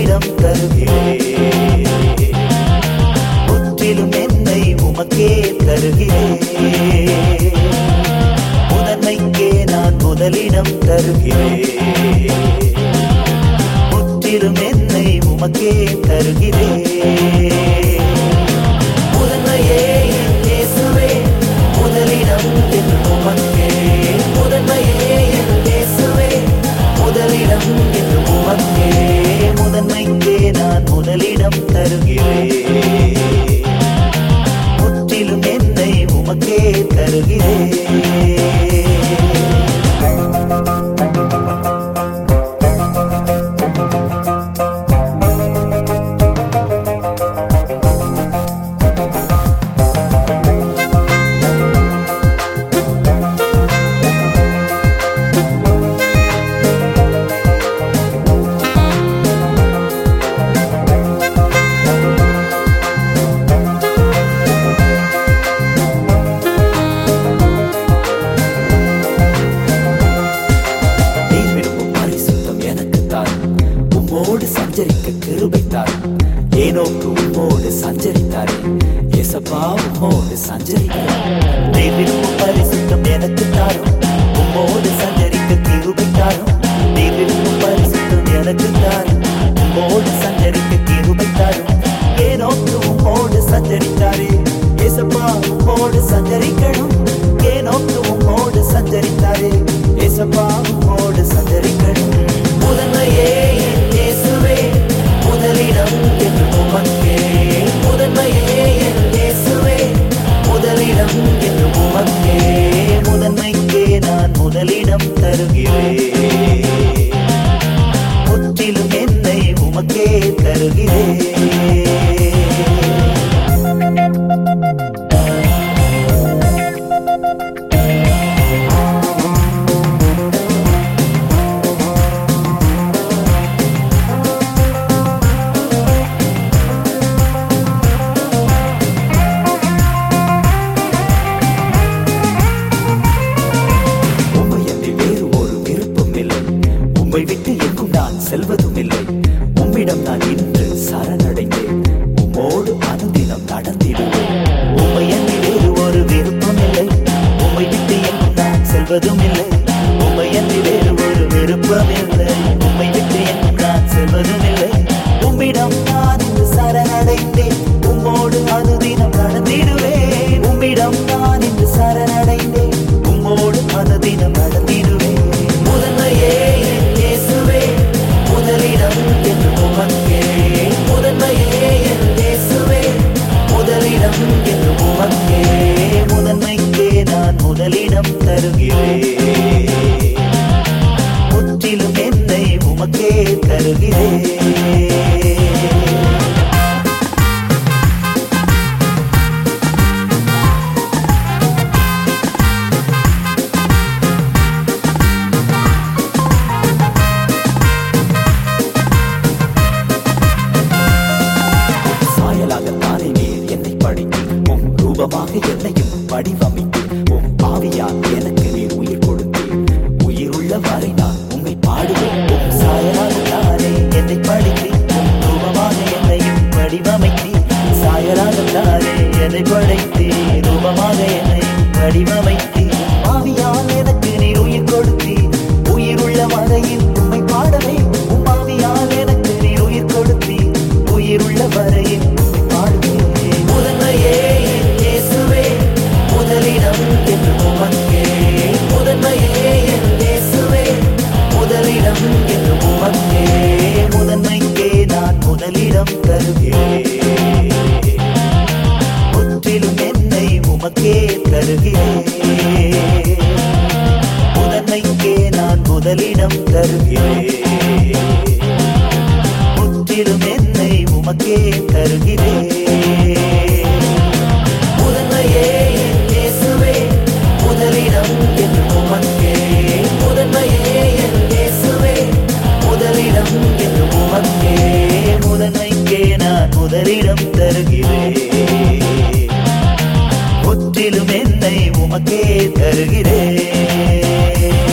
முதலிடம் தருகிறேன் முற்றிலும் என்னை உமக்கே தருகிறேன் முதன்மைக்கே நான் முதலிடம் தருகிறேன் முற்றிலும் என்னை உமக்கே தருகிறேன் முதன்மையே என் இயேசுவே முதலிடம் என் உமக்கே முதன்மையே என் இயேசுவே முதலிடம் என் உமக்கே முதன்மைக்கே நான் முதலிடம் தருகிறேன் முற்றிலும் என்னை உமக்கே தருகிறேன் நீர் விரும்பும் பரிசுத்தம் எனக்கு தாரும் உம்மோடு சஞ்சரிக்க கிருபை தாரும் ஏனோக்கு உம்மோடு சஞ்சரித்தாரே ஏசப்பா உம்மோடு சஞ்சரிக்க நீர் விரும்பும் பரிசுத்தம் எனக்கு தாரும் உம்மோடு சஞ்சரிக்க கிருபை தாரும் நீர் விரும்பும் பரிசுத்தம் எனக்கு தாரும் உம்மோடு சஞ்சரிக்க கிருபை தாரும் ஏனோக்கு உம்மோடு சஞ்சரித்தாரே ஏசப்பா உம்மோடு சஞ்சரிக்கணும் ஏனோக்கு உம்மோடு சஞ்சரித்தாரே ஏசப்பா உம்மோடு சஞ்சரிக்கணும் முதன்மையே என் இயேசுவே முதலிடம் என்று உமக்கே முதன்மையே என் இயேசுவே முதலிடம் என்று உமக்கே முதன்மைக்கே நான் முதலிடம் தருகிறேன் முற்றிலும் என்னை உமக்கே தருகிறேன் உம்மை அன்றி வேறு ஒரு விருப்பம் இல்லை உம்மை விட்டு எங்கும் நான் செல்வதும் இல்லை உம்மிடம் நான் இன்று சரணடைந்தேன் உம்மோடு அனுதினம் நடந்திடுவேன் உம்மை அன்றி வேறு ஒரு விருப்பம் இல்லை உம்மை விட்டு எங்கும் நான் செல்வதும் இல்லை உம்மை அன்றி வேறு ஒரு விருப்பம் இல்லை உம்மை விட்டு எங்கும் நான் செல்வதும் இல்லை உம்மிடம் நான் இன்று சரணடைந்தேன் உம்மோடு அனுதினம் நடந்திடுவேன் உம்மிடம் நான் இன்று சரணடைந்தேன் உம்மோடு அனுதினம் நடந்திடுவேன் முதன்மையே என் இயேசுவே முதலிடம் என்று உமக்கே முதன்மையே என் இயேசுவே முதலிடம் என்று உமக்கே முதன்மைக்கே நான் முதலிடம் தருகிறேன் முற்றிலும் என்னை உமக்கே தருகிறேன் சாயலாகத்தானே நீர் என்னை படைத்து உம் ரூபமாக என்னையும் வடிவமைத்து உம் ஆவியால் எனக்கு நீர் உயிர் கொடுத்தீர் உயிருள்ள வரை நான் உம்மை பாடுவேன் உம் சாயலாகத்தானே என்னை படைத்து உம் ரூபமாக என்னையும் வடிவமைத்தீர் சாயலாகத்தானே என்னை படைத்து ரூபமாக என்னையும் வடிவமைத்தீர் ஆவியால் எனக்கு நீர் உயிர் கொடுத்தீர் உயிருள்ள வரையில் உம்மை பாடவே உம் ஆவியால் எனக்கு நீர் உயிர் கொடுத்தீர் உயிருள்ள வரையில் உம்மை பாடுவேன் முதன்மையே என் இயேசுவே முதலிடம் என்று உமக்கே முதன்மையே என் இயேசுவே முதலிடம் என்று உமக்கே முதன்மைக்கே நான் முதலிடம் தருகிறேன் முற்றிலும் என்னை உமக்கே தருகிறேன் முதன்மைக்கே நான் முதலிடம் தருகிறேன் முற்றிலும் என்னை உமக்கே தருகிறேன் முதன்மையே என் இயேசுவே முதலிடம் என்று உமக்கே முதன்மையே என் இயேசுவே முதலிடம் என்று உமக்கே முதன்மைக்கே நான் முதலிடம் தருகிறேன் முற்றிலும் என்னை உமக்கே தருகிறேன்